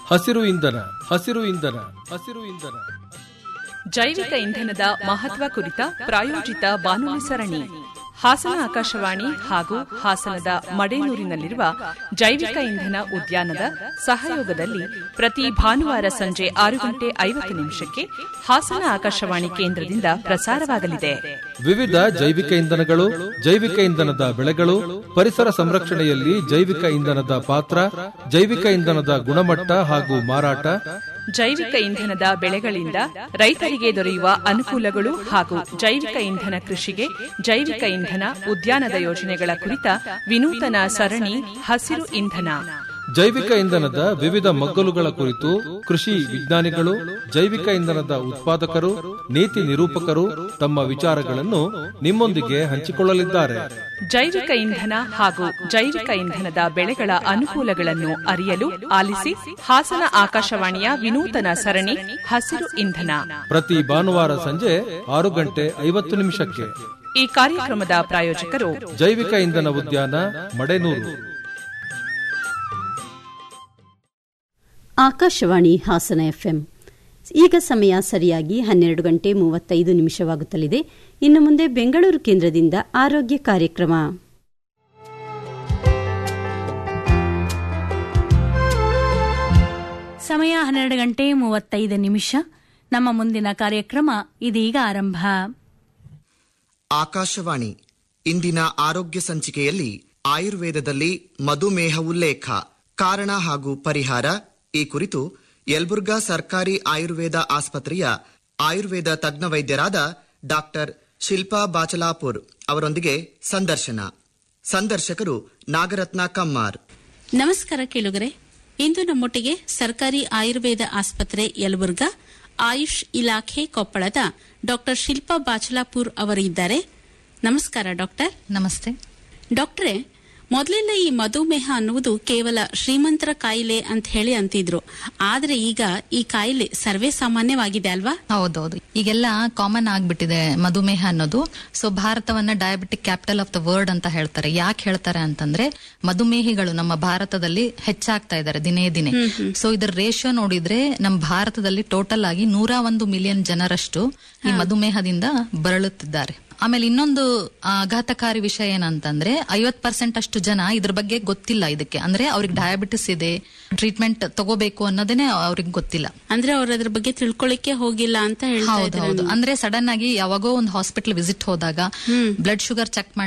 ಹಸಿರು ಇಂಧನ ಹಸಿರು ಇಂಧನ ಹಸಿರು ಇಂಧನ ಜೈವಿಕ ಇಂಧನದ ಮಹತ್ವ ಕುರಿತ ಪ್ರಾಯೋಜಿತ ಬಾನುಲಿ ಸರಣಿ ಹಾಸನ ಆಕಾಶವಾಣಿ ಹಾಗೂ ಹಾಸನದ ಮಡೇನೂರಿನಲ್ಲಿರುವ ಜೈವಿಕ ಇಂಧನ ಉದ್ಯಾನದ ಸಹಯೋಗದಲ್ಲಿ ಪ್ರತಿ ಭಾನುವಾರ ಸಂಜೆ ಆರು ಗಂಟೆ ಐವತ್ತು ನಿಮಿಷಕ್ಕೆ ಹಾಸನ ಆಕಾಶವಾಣಿ ಕೇಂದ್ರದಿಂದ ಪ್ರಸಾರವಾಗಲಿದೆ ವಿವಿಧ ಜೈವಿಕ ಇಂಧನಗಳು ಜೈವಿಕ ಇಂಧನದ ಬೆಳೆಗಳು ಪರಿಸರ ಸಂರಕ್ಷಣೆಯಲ್ಲಿ ಜೈವಿಕ ಇಂಧನದ ಪಾತ್ರ ಜೈವಿಕ ಇಂಧನದ ಗುಣಮಟ್ಟ ಹಾಗೂ ಮಾರಾಟ ಜೈವಿಕ ಇಂಧನದ ಬೆಳೆಗಳಿಂದ ರೈತರಿಗೆ ದೊರೆಯುವ ಅನುಕೂಲಗಳು ಹಾಗೂ ಜೈವಿಕ ಇಂಧನ ಕೃಷಿಗೆ ಜೈವಿಕ ಇಂಧನ ಉದ್ಯಾನದ ಯೋಜನೆಗಳ ಕುರಿತ ವಿನೂತನ ಸರಣಿ ಹಸಿರು ಇಂಧನ ಜೈವಿಕ ಇಂಧನದ ವಿವಿಧ ಮಗ್ಗಲುಗಳ ಕುರಿತು ಕೃಷಿ ವಿಜ್ಞಾನಿಗಳು ಜೈವಿಕ ಇಂಧನದ ಉತ್ಪಾದಕರು ನೀತಿ ನಿರೂಪಕರು ತಮ್ಮ ವಿಚಾರಗಳನ್ನು ನಿಮ್ಮೊಂದಿಗೆ ಹಂಚಿಕೊಳ್ಳಲಿದ್ದಾರೆ ಜೈವಿಕ ಇಂಧನ ಹಾಗೂ ಜೈವಿಕ ಇಂಧನದ ಬೆಳೆಗಳ ಅನುಕೂಲಗಳನ್ನು ಅರಿಯಲು ಆಲಿಸಿ ಹಾಸನ ಆಕಾಶವಾಣಿಯ ವಿನೂತನ ಸರಣಿ ಹಸಿರು ಇಂಧನ ಪ್ರತಿ ಭಾನುವಾರ ಸಂಜೆ ಆರು ಗಂಟೆ ಐವತ್ತು ನಿಮಿಷಕ್ಕೆ ಈ ಕಾರ್ಯಕ್ರಮದ ಪ್ರಾಯೋಜಕರು ಜೈವಿಕ ಇಂಧನ ಉದ್ಯಾನ ಮಡೆನೂರು ಆಕಾಶವಾಣಿ ಹಾಸನ ಎಫ್ಎಂ ಈಗ ಸಮಯ ಸರಿಯಾಗಿ ಹನ್ನೆರಡು ಗಂಟೆ ಮೂವತ್ತೈದು ನಿಮಿಷವಾಗುತ್ತಲಿದೆ ಇನ್ನು ಮುಂದೆ ಬೆಂಗಳೂರು ಕೇಂದ್ರದಿಂದ ಆರೋಗ್ಯ ಕಾರ್ಯಕ್ರಮ ಸಮಯ ಹನ್ನೆರಡು ಗಂಟೆ ಮೂವತ್ತೈದು ನಿಮಿಷ ನಮ್ಮ ಮುಂದಿನ ಕಾರ್ಯಕ್ರಮ ಇದೀಗ ಆರಂಭ ಆಕಾಶವಾಣಿ ಇಂದಿನ ಆರೋಗ್ಯ ಸಂಚಿಕೆಯಲ್ಲಿ ಆಯುರ್ವೇದದಲ್ಲಿ ಮಧುಮೇಹ ಉಲ್ಲೇಖ ಕಾರಣ ಹಾಗೂ ಪರಿಹಾರ ಈ ಕುರಿತು ಯಲಬುರ್ಗಾ ಸರ್ಕಾರಿ ಆಯುರ್ವೇದ ಆಸ್ಪತ್ರೆಯ ಆಯುರ್ವೇದ ತಜ್ಞ ವೈದ್ಯರಾದ ಡಾಕ್ಟರ್ ಶಿಲ್ಪಾ ಬಾಚಲಾಪುರ್ ಅವರೊಂದಿಗೆ ಸಂದರ್ಶನ ಸಂದರ್ಶಕರು ನಾಗರತ್ನ ಕಮ್ಮಾರ್ ನಮಸ್ಕಾರ ಕೇಳುಗರೆ ಇಂದು ನಮ್ಮೊಟ್ಟಿಗೆ ಸರ್ಕಾರಿ ಆಯುರ್ವೇದ ಆಸ್ಪತ್ರೆ ಯಲಬುರ್ಗಾ ಆಯುಷ್ ಇಲಾಖೆ ಕೊಪ್ಪಳದ ಡಾಕ್ಟರ್ ಶಿಲ್ಪಾ ಬಾಚಲಾಪುರ್ ಅವರು ಇದ್ದಾರೆ ನಮಸ್ಕಾರ ಡಾಕ್ಟರ್ ನಮಸ್ತೆ ಡಾಕ್ಟ್ರೇ ಮೊದಲೆಲ್ಲ ಈ ಮಧುಮೇಹ ಅನ್ನುವುದು ಕೇವಲ ಶ್ರೀಮಂತರ ಕಾಯಿಲೆ ಅಂತ ಹೇಳಿ ಅಂತಿದ್ರು ಆದ್ರೆ ಈಗ ಈ ಕಾಯಿಲೆ ಸರ್ವೇ ಸಾಮಾನ್ಯವಾಗಿದೆ ಅಲ್ವಾ ಹೌದೌದು ಈಗೆಲ್ಲ ಕಾಮನ್ ಆಗ್ಬಿಟ್ಟಿದೆ ಮಧುಮೇಹ ಅನ್ನೋದು ಸೊ ಭಾರತವನ್ನ diabetic capital of the world ಅಂತ ಹೇಳ್ತಾರೆ ಯಾಕೆ ಹೇಳ್ತಾರೆ ಅಂತಂದ್ರೆ ಮಧುಮೇಹಿಗಳು ನಮ್ಮ ಭಾರತದಲ್ಲಿ ಹೆಚ್ಚಾಗ್ತಾ ಇದ್ದಾರೆ ದಿನೇ ದಿನೇ ಸೊ ಇದರ ರೇಷಿಯೋ ನೋಡಿದ್ರೆ ನಮ್ಮ ಭಾರತದಲ್ಲಿ ಟೋಟಲ್ ಆಗಿ ನೂರ ಒಂದು ಮಿಲಿಯನ್ ಜನರಷ್ಟು ಈ ಮಧುಮೇಹದಿಂದ ಬಳಲುತ್ತಿದ್ದಾರೆ ಆಮೇಲೆ ಇನ್ನೊಂದು ಆಘಾತಕಾರಿ ವಿಷಯ ಏನಂತಂದ್ರೆ ಐವತ್ ಪರ್ಸೆಂಟ್ ಅಷ್ಟು ಜನ ಇದ್ರ ಬಗ್ಗೆ ಗೊತ್ತಿಲ್ಲ ಇದಕ್ಕೆ ಅಂದ್ರೆ ಅವ್ರಿಗೆ ಡಯಾಬಿಟಿಸ್ ಇದೆ ಟ್ರೀಟ್ಮೆಂಟ್ ತಗೋಬೇಕು ಅನ್ನೋದೇನೆ ಅವ್ರಿಗೆ ಗೊತ್ತಿಲ್ಲ ಅಂದ್ರೆ ಅವ್ರ ಅದ್ರ ಬಗ್ಗೆ ತಿಳ್ಕೊಳ್ಳಿಕ್ಕೆ ಹೋಗಿಲ್ಲ ಅಂತ ಹೇಳ್ತಾ ಹೌದು ಇದ್ರು ಹೌದು ಅಂದ್ರೆ ಸಡನ್ ಆಗಿ ಯಾವಾಗೋ ಒಂದು ಹಾಸ್ಪಿಟಲ್ ವಿಸಿಟ್ ಹೋದಾಗ ಬ್ಲಡ್ ಶುಗರ್ ಚೆಕ್